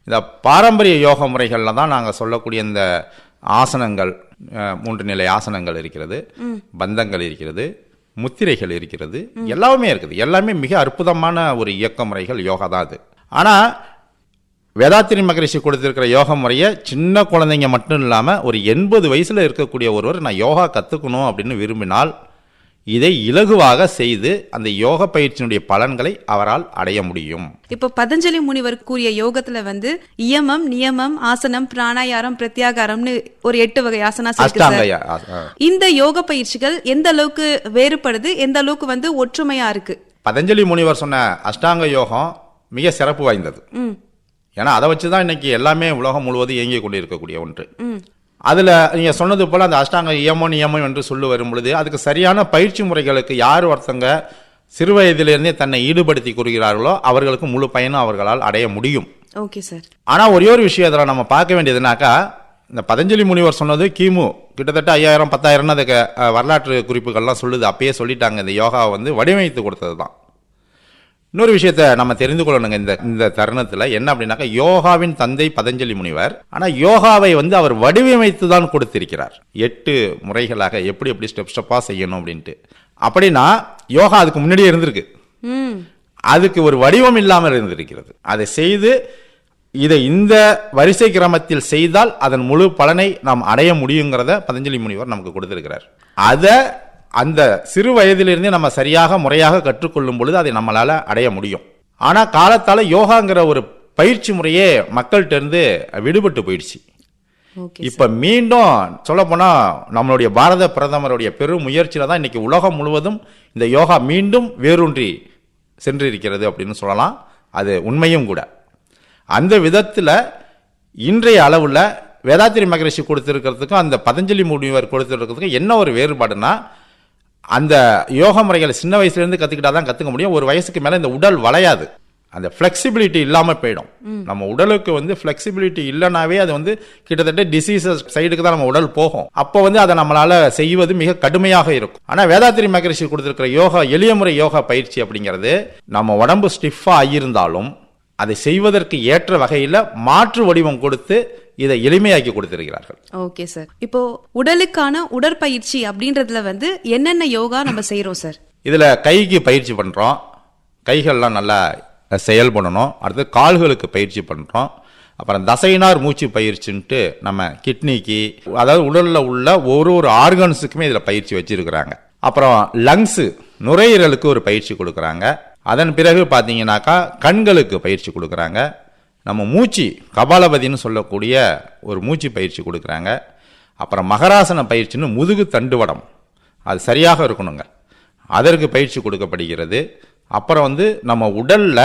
இந்த பாரம்பரிய யோக முறைகளில் தான் நாங்கள் சொல்லக்கூடிய இந்த ஆசனங்கள் அஹ், மூன்று நிலை ஆசனங்கள் இருக்கிறது பந்தங்கள் இருக்கிறது முத்திரைகள் இருக்கிறது எல்லாமே இருக்குது எல்லாமே மிக அற்புதமான ஒரு இயக்க முறைகள் யோகா தான் அது ஆனால் வேதாத்திரி மகரிஷி கொடுத்திருக்கிற யோக முறையை சின்ன குழந்தைங்க மட்டும் இல்லாமல் ஒரு எண்பது வயசில் இருக்கக்கூடிய ஒருவர் நான் யோகா கற்றுக்கணும் அப்படின்னு விரும்பினால் இதை இலகுவாக செய்து அந்த யோக பயிற்சியினுடைய பலன்களை அவரால் அடைய முடியும் இப்போ பதஞ்சலி முனிவர் கூறிய யோகத்துல வந்து இயமம் நியமம் ஆசனம் பிராணாயாரம் பிரத்யாகாரம்னு ஒரு எட்டு வகை ஆசனாஸ் இருக்கு அஷ்டாங்க சார் யா- ஆ- ஆ. இந்த யோக பயிற்சிகள் எந்த அளவுக்கு வேறுபடுது எந்த அளவுக்கு வந்து ஒற்றுமையா இருக்கு பதஞ்சலி முனிவர் சொன்ன அஷ்டாங்க யோகம் மிக சிறப்பு வாய்ந்தது ம் ஏன்னா அதை வச்சு தான் இன்னைக்கு எல்லாமே உலகம் முழுவதும் இயங்கிக் கொண்டிருக்கக்கூடிய ஒன்று ம் அதில் நீங்கள் சொன்னது போல் அந்த அஷ்டாங்க இயமம் நியமம் என்று சொல்லி வரும் பொழுது அதுக்கு சரியான பயிற்சி முறைகளுக்கு யார் ஒருத்தங்க சிறு வயதிலிருந்தே தன்னை ஈடுபடுத்தி கூறுகிறார்களோ அவர்களுக்கு முழு பயனும் அவர்களால் அடைய முடியும் ஓகே சார் ஆனால் ஒரே ஒரு விஷயம் இதில் நம்ம பார்க்க வேண்டியதுனாக்கா இந்த பதஞ்சலி முனிவர் சொன்னது கிமு கிட்டத்தட்ட ஐயாயிரம் பத்தாயிரம்னு அதுக்கு அஹ், வரலாற்று குறிப்புகள்லாம் சொல்லுது அப்பயே சொல்லிட்டாங்க இந்த யோகாவை வந்து வடிவமைத்து கொடுத்தது தான் இன்னொரு விஷயத்தை நம்ம தெரிந்து கொள்ளணுங்க இந்த இந்த தருணத்தில் என்ன அப்படின்னாக்கா யோகாவின் தந்தை பதஞ்சலி முனிவர் ஆனால் யோகாவை வந்து அவர் வடிவமைத்து தான் கொடுத்திருக்கிறார் எட்டு முறைகளாக எப்படி எப்படி ஸ்டெப் ஸ்டெப்பாக செய்யணும் அப்படின்ட்டு அப்படின்னா யோகா அதுக்கு முன்னாடியே இருந்திருக்கு ம் அதுக்கு ஒரு வடிவம் இல்லாமல் இருந்திருக்கிறது அதை செய்து இதை இந்த வரிசை கிரமத்தில் செய்தால் அதன் முழு பலனை நாம் அடைய முடியுங்கிறத பதஞ்சலி முனிவர் நமக்கு கொடுத்திருக்கிறார் அதை அந்த சிறு வயதிலிருந்தே நம்ம சரியாக முறையாக கற்றுக்கொள்ளும் பொழுது அதை நம்மளால அடைய முடியும் ஆனா காலத்தால யோகாங்கிற ஒரு பயிற்சி முறையே மக்கள்கிட்ட இருந்து விடுபட்டு போயிடுச்சு ஓகே இப்ப மீண்டும் சொல்ல போனா நம்மளுடைய பாரத பிரதமருடைய பெரும் முயற்சியில தான் இன்னைக்கு உலகம் முழுவதும் இந்த யோகா மீண்டும் வேரூன்றி சென்றிருக்கிறது அப்படின்னு சொல்லலாம் அது உண்மையும் கூட அந்த விதத்துல இன்றைய அளவுல வேதாத்திரி மகரிஷி கொடுத்திருக்கிறதுக்கும் அந்த பதஞ்சலி முனிவர் கொடுத்திருக்கிறதுக்கும் என்ன ஒரு வேறுபாடுனா அந்த யோக முறைகளை சின்ன வயசுல இருந்து கத்துக்கிட்டா தான் கத்துக்க முடியும் ஒரு வயசுக்கு மேல இந்த உடல் வளையாது அந்த ஃப்ளெக்சிபிலிட்டி இல்லாம போயிடும் நம்ம உடலுக்கு வந்து ஃப்ளெக்சிபிலிட்டி இல்லைனாவே அது வந்து கிட்டத்தட்ட டிசீசஸ் சைடுக்கு தான் நம்ம உடல் போகும் அப்போ வந்து அதை நம்மளால செய்வது மிக கடுமையாக இருக்கும் ஆனா வேதாத்திரி மகரிஷி கொடுத்திருக்கிற யோகா எளிய முறை யோகா பயிற்சி அப்படிங்கிறது நம்ம உடம்பு ஸ்டிஃபா ஆகியிருந்தாலும் அதை செய்வதற்கு ஏற்ற வகையில் மாற்று வடிவம் கொடுத்து இதை எளிமையாக்கி கொடுத்திருக்கிறார்கள் ஓகே சார் இப்போ உடலுக்கான உடற்பயிற்சி அப்படின்றதுல வந்து என்னென்ன யோகா நம்ம செய்றோம் சார் இதில் கைக்கு பயிற்சி பண்ணுறோம் கைகள்லாம் நல்லா செயல்படணும் அடுத்து கால்களுக்கு பயிற்சி பண்ணுறோம் அப்புறம் தசைனார் மூச்சு பயிற்சின்ட்டு நம்ம கிட்னிக்கு அதாவது உடலில் உள்ள ஒரு ஒரு ஆர்கன்ஸுக்குமே இதில் பயிற்சி வச்சிருக்கிறாங்க அப்புறம் லங்ஸு நுரையீரலுக்கு ஒரு பயிற்சி கொடுக்குறாங்க அதன் பிறகு பார்த்தீங்கன்னாக்கா கண்களுக்கு பயிற்சி கொடுக்குறாங்க நம்ம மூச்சு கபாலபதின்னு சொல்லக்கூடிய ஒரு மூச்சு பயிற்சி கொடுக்குறாங்க அப்புறம் மகராசன பயிற்சின்னு முதுகு தண்டுவடம் அது சரியாக இருக்கணுங்க அதற்கு பயிற்சி கொடுக்கப்படுகிறது அப்புறம் வந்து நம்ம உடல்ல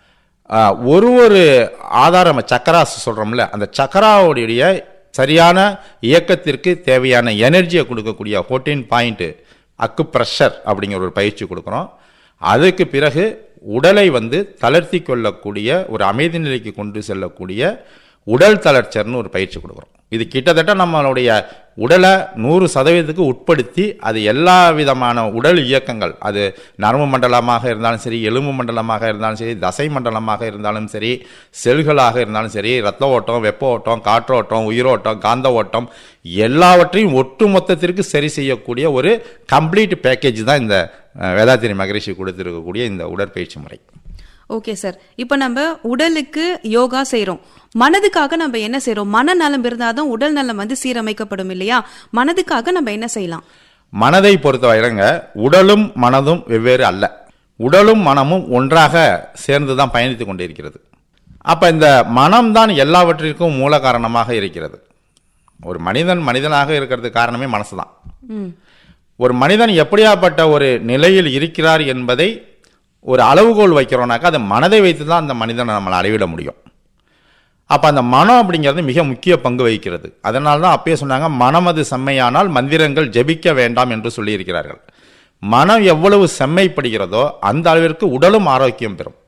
ஆ, ஒரு ஒரு ஆதாரம் சக்கராஸ் சொல்றோம்ல அந்த சக்கராவுடைய சரியான இயக்கத்திற்கு தேவையான எனர்ஜியை கொடுக்கக்கூடிய ஃபோர்டீன் பாயிண்ட் அக்கு ப்ரெஷர் அப்படிங்கிற ஒரு பயிற்சி கொடுக்குறோம் அதுக்கு பிறகு உடலை வந்து தளர்த்தி கொள்ளக்கூடிய ஒரு அமைதி நிலைக்கு கொண்டு செல்லக்கூடிய உடல் தளர்ச்சர்னு ஒரு பயிற்சி கொடுக்குறோம் இது கிட்டத்தட்ட நம்மளுடைய உடலை நூறு சதவீதத்துக்கு உட்படுத்தி அது எல்லா விதமான உடல் இயக்கங்கள் அது நரம்பு மண்டலமாக இருந்தாலும் சரி எலும்பு மண்டலமாக இருந்தாலும் சரி தசை மண்டலமாக இருந்தாலும் சரி செல்களாக இருந்தாலும் சரி ரத்த ஓட்டம் வெப்ப ஓட்டம் காற்றோட்டம் உயிரோட்டம் காந்த ஓட்டம் எல்லாவற்றையும் ஒட்டு மொத்தத்திற்கு சரி செய்யக்கூடிய ஒரு கம்ப்ளீட் பேக்கேஜ் தான் இந்த அஹ், வேதாத்திரி மகரிஷி கொடுத்திருக்கக்கூடிய இந்த உடற்பயிற்சி முறை ஓகே சார் இப்போ நம்ம உடலுக்கு யோகா செய்றோம் மனதுக்காக நம்ம என்ன செய்றோம் மனநலம் இருந்தாதான் உடல் நலம் வந்து சீரமைக்கப்படும் இல்லையா மனதுக்காக நம்ம என்ன செய்யலாம் மனதை பொறுத்தவரைங்க உடலும் மனதும் வெவ்வேறு அல்ல உடலும் மனமும் ஒன்றாக சேர்ந்து தான் பயணித்து கொண்டிருக்கிறது அப்ப இந்த மனம்தான் எல்லாவற்றிற்கும் மூல காரணமாக இருக்கிறது ஒரு மனிதன் மனிதனாக இருக்கிறதுக்கு காரணமே மனசு தான் ம் ஒரு மனிதன் எப்படியாப்பட்ட ஒரு நிலையில் இருக்கிறார் என்பதை ஒரு அளவுகோல் வைக்கிறோம்னாக்கா அது மனதை வைத்து தான் அந்த மனிதனை நம்மளை அளவிட முடியும் அப்போ அந்த மனம் அப்படிங்கிறது மிக முக்கிய பங்கு வகிக்கிறது அதனால தான் அப்பயே சொன்னாங்க மனமது செம்மையானால் மந்திரங்கள் ஜெபிக்க வேண்டாம் என்று சொல்லியிருக்கிறார்கள் மனம் எவ்வளவு செம்மைப்படுகிறதோ அந்த அளவிற்கு உடலும் ஆரோக்கியம் பெறும்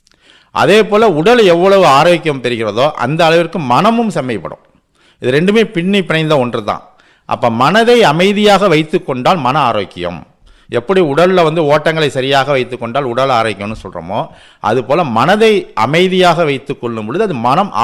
அதே போல உடல் எவ்வளவு ஆரோக்கியம் பெறுகிறதோ அந்த அளவிற்கு மனமும் செம்மைப்படும் இது ரெண்டுமே பின்னி பிணைந்த ஒன்று தான் அப்ப மனதை அமைதியாக வைத்துக் கொண்டால் மன ஆரோக்கியம் எப்படி உடல்ல வந்து ஓட்டங்களை சரியாக வைத்துக் கொண்டால் உடல் ஆரோக்கியம்னு சொல்றோமோ அது போல மனதை அமைதியாக வைத்துக் கொள்ளும் பொழுது அது மனம்